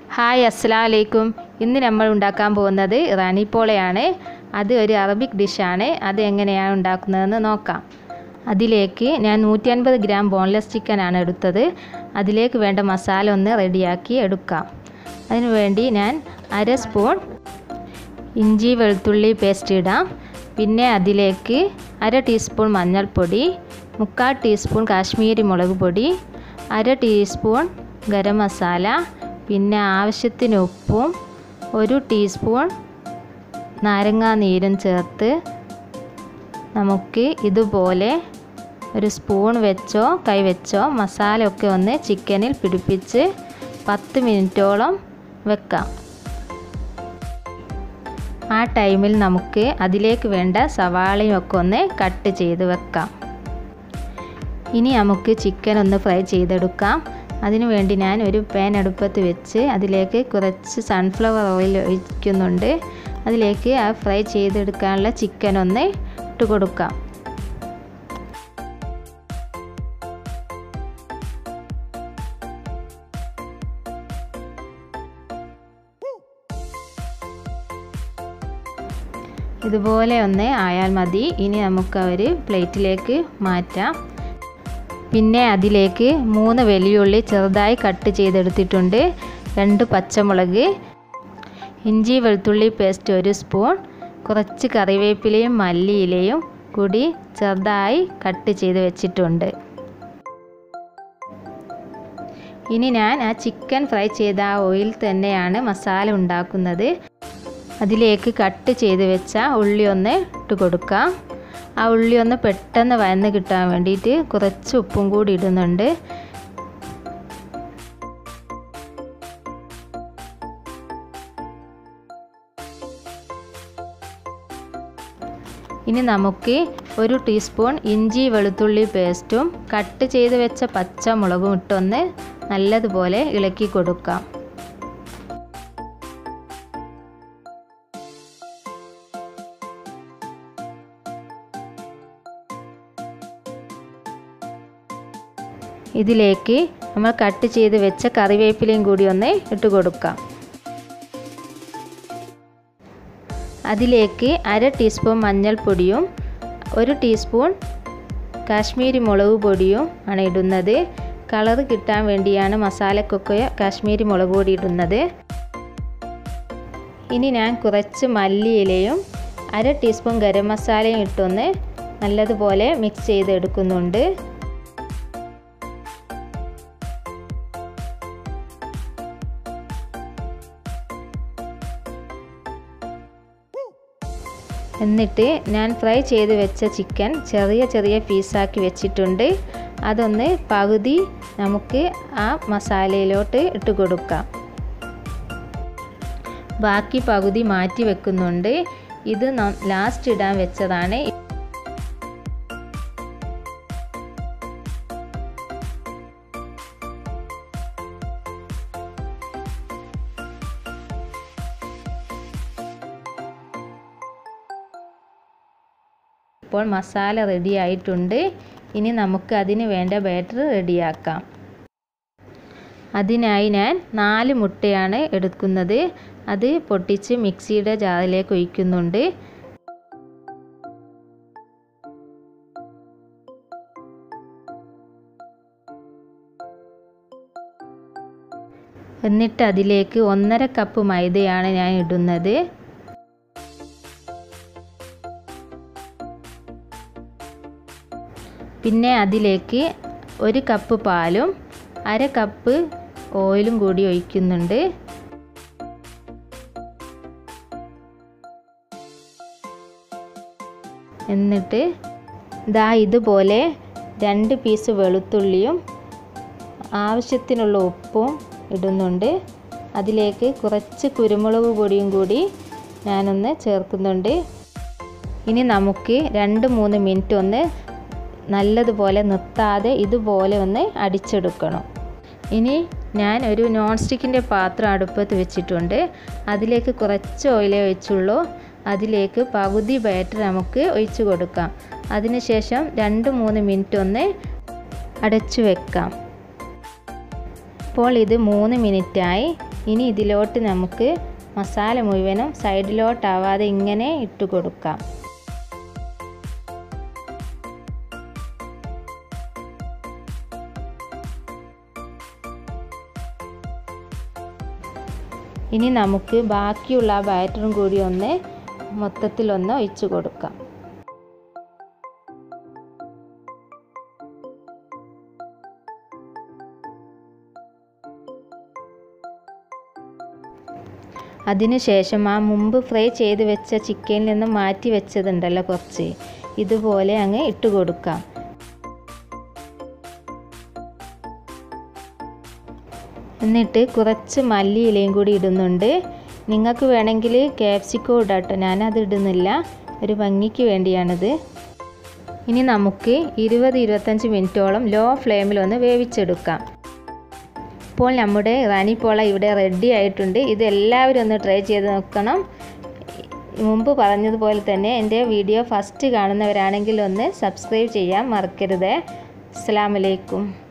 hi അസ്സലാം വലൈക്കും ഇന്ന് നമ്മൾ ഉണ്ടാക്കാൻ പോകുന്നത് ഇറാനി പോളയാണ് അത് ഒരു അറബിക് ഡിഷാണ് അത് എങ്ങനെയാണ് ഉണ്ടാക്കുന്നതെന്ന് നോക്കാം അതിലേക്ക് ഞാൻ നൂറ്റി അൻപത് ഗ്രാം ബോൺലെസ് ചിക്കനാണ് എടുത്തത് അതിലേക്ക് വേണ്ട മസാല ഒന്ന് റെഡിയാക്കി എടുക്കാം അതിനു വേണ്ടി ഞാൻ അര സ്പൂൺ ഇഞ്ചി വെളുത്തുള്ളി പേസ്റ്റ് ഇടാം പിന്നെ അതിലേക്ക് അര ടീസ്പൂൺ മഞ്ഞൾപ്പൊടി മുക്കാൽ ടീസ്പൂൺ കാശ്മീരി മുളക് പൊടി അര ടീസ്പൂൺ ഗരം മസാല പിന്നെ ആവശ്യത്തിന് ഉപ്പും ഒരു ടീസ്പൂൺ നാരങ്ങാ നീരും ചേർത്ത് നമുക്ക് ഇതുപോലെ ഒരു സ്പൂൺ വെച്ചോ കൈ വെച്ചോ മസാല ഒക്കെ ഒന്ന് ചിക്കനിൽ പിടിപ്പിച്ച് പത്ത് മിനിറ്റോളം വെക്കാം ആ ടൈമിൽ നമുക്ക് അതിലേക്ക് വേണ്ട സവാളയും ഒക്കെ ഒന്ന് കട്ട് ചെയ്ത് വെക്കാം ഇനി നമുക്ക് ചിക്കൻ ഒന്ന് ഫ്രൈ ചെയ്തെടുക്കാം അതിനു വേണ്ടി ഞാൻ ഒരു പാൻ അടുപ്പത്ത് വെച്ച് അതിലേക്ക് കുറച്ച് സൺഫ്ലവർ ഓയിൽ ഒഴിക്കുന്നുണ്ട് അതിലേക്ക് ആ ഫ്രൈ ചെയ്തെടുക്കാനുള്ള ചിക്കൻ ഒന്ന് ഇട്ട് കൊടുക്കാം ഇതുപോലെ ഒന്ന് ആയാൽ മതി ഇനി നമുക്ക് ഒരു പ്ലേറ്റിലേക്ക് മാറ്റാം പിന്നെ അതിലേക്ക് മൂന്ന് വലിയുള്ളി ചെറുതായി കട്ട് ചെയ്തെടുത്തിട്ടുണ്ട് രണ്ട് പച്ചമുളക് ഇഞ്ചി വെളുത്തുള്ളി പേസ്റ്റ് ഒരു സ്പൂൺ കുറച്ച് കറിവേപ്പിലയും മല്ലിയിലയും കൂടി ചെറുതായി കട്ട് ചെയ്ത് വെച്ചിട്ടുണ്ട് ഇനി ഞാൻ ആ ചിക്കൻ ഫ്രൈ ചെയ്ത ആ ഓയിൽ തന്നെയാണ് മസാല ഉണ്ടാക്കുന്നത് അതിലേക്ക് കട്ട് ചെയ്ത് വെച്ച ഉള്ളി ഒന്ന് ഇട്ട് കൊടുക്കാം ആ ഉള്ളി ഒന്ന് പെട്ടെന്ന് വയന്ന് കിട്ടാൻ വേണ്ടിയിട്ട് കുറച്ച് ഉപ്പും കൂടി ഇടുന്നുണ്ട് ഇനി നമുക്ക് ഒരു ടീസ്പൂൺ ഇഞ്ചി വെളുത്തുള്ളി പേസ്റ്റും കട്ട് ചെയ്ത് വെച്ച പച്ചമുളകും ഇട്ടൊന്ന് നല്ലതുപോലെ ഇളക്കി കൊടുക്കാം ഇതിലേക്ക് നമ്മൾ കട്ട് ചെയ്ത് വെച്ച കറിവേപ്പിലയും കൂടി ഒന്ന് ഇട്ട് കൊടുക്കാം അതിലേക്ക് അര ടീസ്പൂൺ മഞ്ഞൾപ്പൊടിയും ഒരു ടീസ്പൂൺ കാശ്മീരി മുളക് പൊടിയും ആണ് ഇടുന്നത് കളർ കിട്ടാൻ വേണ്ടിയാണ് മസാലക്കൊക്കെ കാശ്മീരി മുളക് പൊടി ഇടുന്നത് ഇനി ഞാൻ കുറച്ച് മല്ലിയിലയും അര ടീസ്പൂൺ ഗരം മസാലയും ഇട്ടൊന്ന് നല്ലതുപോലെ മിക്സ് ചെയ്തെടുക്കുന്നുണ്ട് എന്നിട്ട് ഞാൻ ഫ്രൈ ചെയ്ത് വെച്ച ചിക്കൻ ചെറിയ ചെറിയ പീസാക്കി വെച്ചിട്ടുണ്ട് അതൊന്ന് പകുതി നമുക്ക് ആ മസാലയിലോട്ട് ഇട്ട് കൊടുക്കാം ബാക്കി പകുതി മാറ്റി വെക്കുന്നുണ്ട് ഇത് ലാസ്റ്റ് ഇടാൻ വെച്ചതാണ് ഇപ്പോൾ മസാല റെഡി ആയിട്ടുണ്ട് ഇനി നമുക്ക് അതിന് വേണ്ട ബാറ്റർ റെഡിയാക്കാം അതിനായി ഞാൻ നാല് മുട്ടയാണ് എടുക്കുന്നത് അത് പൊട്ടിച്ച് മിക്സിയുടെ ജാറിലേക്ക് ഒഴിക്കുന്നുണ്ട് എന്നിട്ട് അതിലേക്ക് ഒന്നര കപ്പ് മൈദയാണ് ഞാൻ ഇടുന്നത് പിന്നെ അതിലേക്ക് ഒരു കപ്പ് പാലും അര കപ്പ് ഓയിലും കൂടി ഒഴിക്കുന്നുണ്ട് എന്നിട്ട് ദാ ഇതുപോലെ രണ്ട് പീസ് വെളുത്തുള്ളിയും ആവശ്യത്തിനുള്ള ഉപ്പും ഇടുന്നുണ്ട് അതിലേക്ക് കുറച്ച് കുരുമുളക് പൊടിയും കൂടി ഞാനൊന്ന് ചേർക്കുന്നുണ്ട് ഇനി നമുക്ക് രണ്ട് മൂന്ന് മിനിറ്റ് ഒന്ന് നല്ലതുപോലെ നിർത്താതെ ഇതുപോലെ ഒന്ന് അടിച്ചെടുക്കണം ഇനി ഞാൻ ഒരു നോൺ സ്റ്റിക്കിൻ്റെ പാത്രം അടുപ്പത്ത് വെച്ചിട്ടുണ്ട് അതിലേക്ക് കുറച്ച് ഓയിലേ ഒഴിച്ചുള്ളൂ അതിലേക്ക് പകുതി ബാറ്റർ നമുക്ക് ഒഴിച്ചു കൊടുക്കാം അതിനുശേഷം രണ്ട് മൂന്ന് മിനിറ്റ് ഒന്ന് അടച്ചു വെക്കാം ഇപ്പോൾ ഇത് മൂന്ന് മിനിറ്റായി ഇനി ഇതിലോട്ട് നമുക്ക് മസാല മുഴുവനും സൈഡിലോട്ടാവാതെ ഇങ്ങനെ ഇട്ട് കൊടുക്കാം ഇനി നമുക്ക് ബാക്കിയുള്ള ആ ബാറ്ററും കൂടി ഒന്ന് മൊത്തത്തിലൊന്ന് ഒഴിച്ചു കൊടുക്കാം അതിനുശേഷം ആ മുമ്പ് ഫ്രൈ ചെയ്ത് വെച്ച ചിക്കനിൽ നിന്ന് മാറ്റി വെച്ചതുണ്ടല്ലോ കുറച്ച് ഇതുപോലെ അങ്ങ് ഇട്ട് കൊടുക്കാം എന്നിട്ട് കുറച്ച് മല്ലിയിലയും കൂടി ഇടുന്നുണ്ട് നിങ്ങൾക്ക് വേണമെങ്കിൽ ക്യാപ്സിക്കോ ഇടാട്ടോ ഞാനത് ഇടുന്നില്ല ഒരു ഭംഗിക്ക് വേണ്ടിയാണിത് ഇനി നമുക്ക് ഇരുപത് ഇരുപത്തഞ്ച് മിനിറ്റോളം ലോ ഫ്ലെയിമിൽ ഒന്ന് വേവിച്ചെടുക്കാം ഇപ്പോൾ നമ്മുടെ റാണിപ്പോള ഇവിടെ റെഡി ആയിട്ടുണ്ട് ഇത് എല്ലാവരും ഒന്ന് ട്രൈ ചെയ്ത് നോക്കണം മുമ്പ് പറഞ്ഞതുപോലെ തന്നെ എൻ്റെ വീഡിയോ ഫസ്റ്റ് കാണുന്നവരാണെങ്കിൽ ഒന്ന് സബ്സ്ക്രൈബ് ചെയ്യാൻ മറക്കരുത് അസ്സാം വലൈക്കും